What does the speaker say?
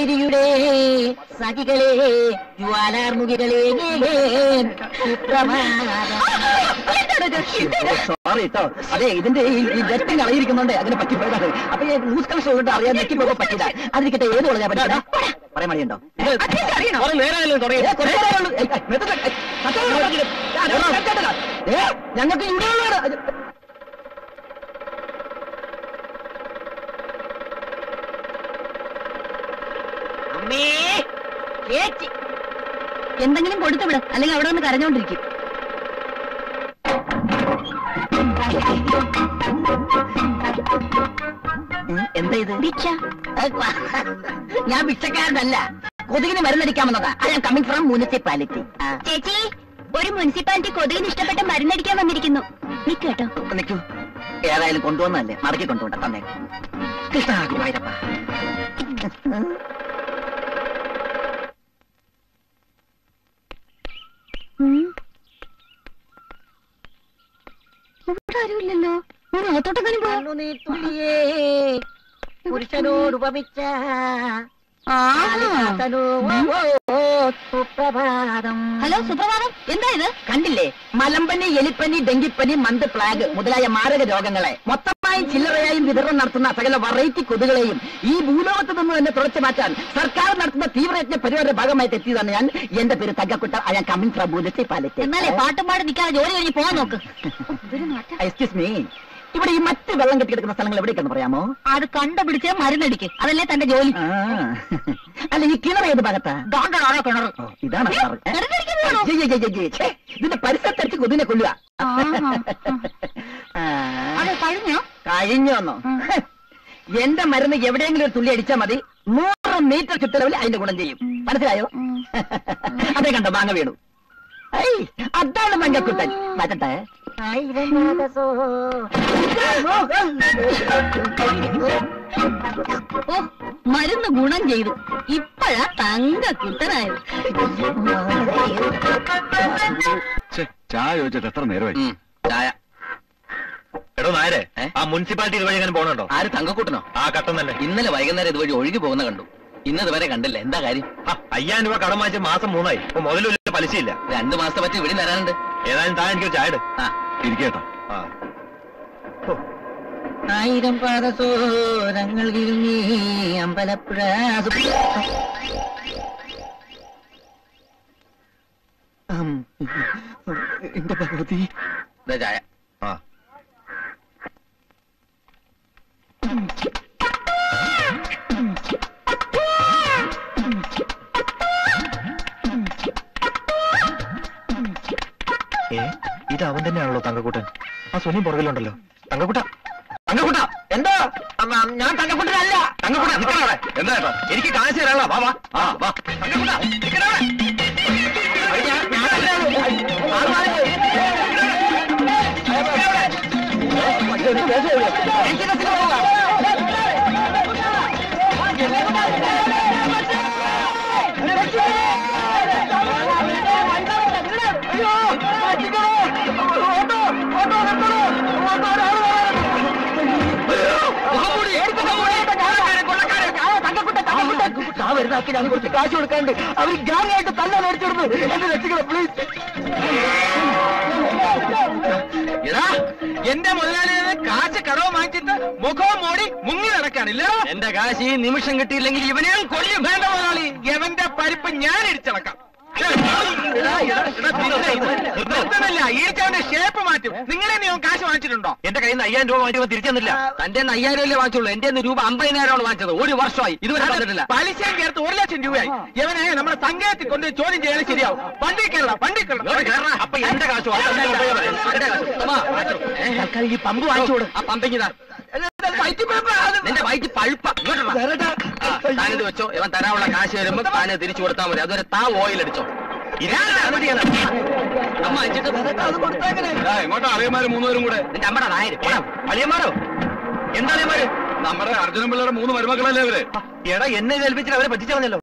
ലഹരിയുടെ സഖികളെ ജ്വാലാർമുഖികളെ സുപ്രഭാതം സോറി കേട്ടോ അതെ ഇതിന്റെ ഈ ജസ്റ്റിംഗ് അളയിരിക്കുന്നുണ്ട് അതിനെ പറ്റി പോയതാണ് അപ്പൊ ഈ ലൂസ് കണക്ഷൻ കൊണ്ട് അറിയാൻ നെറ്റി പോകാൻ പറ്റില്ല അതിരിക്കട്ടെ ഏത് കൊള്ളാ പറ്റില്ല പറയാൻ മടിയുണ്ടോ ഞങ്ങൾക്ക് ഇവിടെ ഉള്ളതാണ് അമ്മേ ചേച്ചി എന്തെങ്കിലും കൊടുത്തു വിട അല്ലെങ്കിൽ അവിടെ നിന്ന് കരഞ്ഞോണ്ടിരിക്കും ഉം, എന്താ ഇത് ഭിക്ഷ ഞാൻ ഭിക്ഷക്കാരനല്ല കൊതുകിന് മരുന്നടിക്കാമെന്നതാ I am coming from municipality ചേച്ചി ഒരു മുനിസിപ്പാലിറ്റി കൊതുകിന് ഇഷ്ടപ്പെട്ട മരുന്നടിക്കാൻ വന്നിരിക്കുന്നു നിക്ക് കേട്ടോ നിൽക്കൂ ഏതായാലും കൊണ്ടുവന്നല്ലേ മടക്കി കൊണ്ടുപോണ്ട തന്നെ കൃഷ്ണ ഗുരുവായൂരപ്പ ഇവിടെ ആരുമില്ലല്ലോ ഒരു ഓത്തോട്ടെങ്ങാനും പോ കണ്ണുനീർത്തുള്ളിയേ പുരുഷനോട് ഉപമിച്ച സുപ്രഭാതം ഹലോ സുപ്രഭാതം എന്താ ഇത് കണ്ടില്ലേ മലമ്പനി എലിപ്പനി ഡെങ്കിപ്പനി മന്ത് പ്ലാഗ് മുതലായ മാരക രോഗങ്ങളെ മൊത്തമായും ചില്ലറയായും വിതരണം നടത്തുന്ന സകല വെറൈറ്റി കൊതുകളെയും ഈ ഭൂലോകത്ത് നിന്ന് തന്നെ തുടച്ചു മാറ്റാൻ സർക്കാർ നടത്തുന്ന തീവ്രയജ്ഞ പരിപാടിയുടെ ഭാഗമായിട്ട് എത്തിയതാണ് ഞാൻ എന്റെ പേര് തങ്കക്കുട്ട I am coming from municipality എന്നാലേ പാട്ടും പാടി നിൽക്കാതെ ജോലി കഴിഞ്ഞ് പോകാൻ നോക്ക് എക്സ്ക്യൂസ് മീ ഇവിടെ ഈ മറ്റ് വെള്ളം കെട്ടിക്കിടക്കുന്ന സ്ഥലങ്ങൾ എവിടേക്കെന്ന് പറയാമോ അത് കണ്ടുപിടിച്ച് മരുന്നടിക്ക് അതല്ലേ തന്റെ ജോലി ആ. അല്ല ഈ കിണർ ഏത് ഭാഗത്താ ദാണ്ടാണോ കിണറ് ഓ, ഇതാണ് ഏ, കിണറ്. ഏ? കിണറ്റിലേക്ക് പോകണോ? ജയ് ജയ് ജയ് ജയ്. ഛേ, ഇതിന്റെ പരിസരത്തടിച്ച് കൊതിനെ കൊല്ലുക ആഹാ. ആ. അത് കഴിഞ്ഞോ കഴിഞ്ഞോന്നോ ഉം. എന്റെ മരുന്ന് എവിടെയെങ്കിലും ഒരു തുള്ളി അടിച്ചാൽ മതി നൂറ് മീറ്റർ ചുറ്റളവിൽ അതിന്റെ ഗുണം ചെയ്യും മനസ്സിലായോ ഉം. അതേ കണ്ടോ മാങ്ങ വീണു ഐ, അതാണ് മങ്കക്കുട്ടൻ മാറ്റട്ടെ ഓ മരുന്ന് ഗുണം ചെയ്തു ഇപ്പഴാ തങ്ക കുട്ടനായത് ചായ ചോദിച്ചിട്ട് എത്ര നേരമായി ചായ എടോ നായരെ ഏ? ആ മുനിസിപ്പാലിറ്റി ഇതുവഴി എങ്ങനെ പോകണുണ്ടോ ആര് തങ്കക്കൂട്ടനോ ആ കട്ടം തന്നെ ഇന്നലെ വൈകുന്നേരം ഇതുവഴി ഒഴുകി പോകുന്ന കണ്ടു ഇന്ന് ഇതുവരെ കണ്ടില്ല എന്താ കാര്യം ആ, അയ്യായിരം രൂപ കടം വാങ്ങിച്ച മാസം മൂന്നായി ഇപ്പൊ മുതലില്ല പലിശയില്ല രണ്ടു മാസത്തെ പറ്റി ഇവിടെ തരാനുണ്ട് ഏതായാലും താൻ എനിക്ക് ചായ ഇട്. ആ ഇരിക്കേട്ടോ ആ ആയിരം പാദസോരങ്ങൾ കിരുങ്ങി അമ്പലപ്പുഴ എന്റെ ഭഗവതി ചായ ആ ഏ ഇത് അവൻ തന്നെയാണല്ലോ തങ്കക്കൂട്ടൻ ആ സുനി പുറകിലുണ്ടല്ലോ തങ്കക്കുട്ട തങ്കക്കുട്ട എന്താ അമ്മ, ഞാൻ തങ്കക്കുട്ടനല്ല തങ്കക്കുട്ട നിക്കണവിടെ എന്താ ഏട്ടാ എനിക്ക് കാശ് തരാനുള്ള വാ വാ ആ വാ തങ്കക്കുട്ട നിക്കണവിടെ ഞാൻ- ഞാനല്ല. ആറ് മാറി. എനിക്ക് ബസ്സിന് പോകാം. വരുന്നാക്കി ഞാൻ കുറച്ച് കാശ് കൊടുക്കാണ്ട് അവർ ഗ്യാങ് ആയിട്ട് തല്ല മേടിച്ചിടുന്നു എന്നെ രക്ഷിക്കണം പ്ലീസ് എടാ എന്റെ മുതലാളിയെ കാശ് കടവ് വാങ്ങിച്ചിട്ട് മുഖവും മോടി മുങ്ങി നടക്കാനില്ല എന്റെ കാശ് ഈ നിമിഷം കിട്ടിയില്ലെങ്കിൽ ഇവനെയും കൊല്ലും വേണ്ട മുതലാളി എവന്റെ പരിപ്പ് ഞാൻ ഇടിച്ചടക്കാം നിർത്തണില്ല ഈച്ചവന്റെ ഷേപ്പ് മാറ്റും നിങ്ങളെ നീ കാശ് വാങ്ങിച്ചിട്ടുണ്ടോ എന്റെ കയ്യിൽ നിന്ന് അയ്യായിരം രൂപ വാങ്ങിച്ചവൻ തിരിച്ചു തന്നില്ല തന്റെ അയ്യായിരം അല്ലേ വാങ്ങിച്ചുള്ളൂ എന്റെ രൂപ അമ്പതിനായിരമാണ് വാങ്ങിച്ചത് ഒരു വർഷമായി ഇതുവരെ തന്നിട്ടില്ല പലിശയും ചേർത്ത് ഒരു ലക്ഷം രൂപയായി ഇവനെ നമ്മുടെ സംഘത്തിൽ കൊണ്ട് ചോദ്യം ചെയ്യാൻ ശരിയാവും വണ്ടി കയറണം വണ്ടി കയറണം അപ്പൊ എന്റെ കാശ് തൽക്കാലം ഈ പമ്പ് വാങ്ങിച്ചു കൊടു ആ പമ്പിങ്ങിതാ നിന്റെ വയറ്റ് പഴുപ്പ താനിത് വെച്ചോ ഇവൻ തരാനുള്ള കാശ് വരുമ്പോ താന് തിരിച്ചു കൊടുത്താൽ മതി അതുവരെ താ ഓയിൽ അടിച്ചോ അമ്മ അയച്ചിട്ട് എങ്ങോട്ടാ അളിയന്മാര് മൂന്നുപേരും കൂടെ നിന്റെ അമ്മയുടെ നായര് അളിയന്മാരോ എന്താ അളിയന്മാര് നമ്മുടെ അർജുനൻ പിള്ളയുടെ മൂന്ന് മരുമക്കളല്ലേ അവര് എടാ എന്നെ ഏൽപ്പിച്ചിട്ട് അവരെ പറ്റിച്ചവനല്ലോ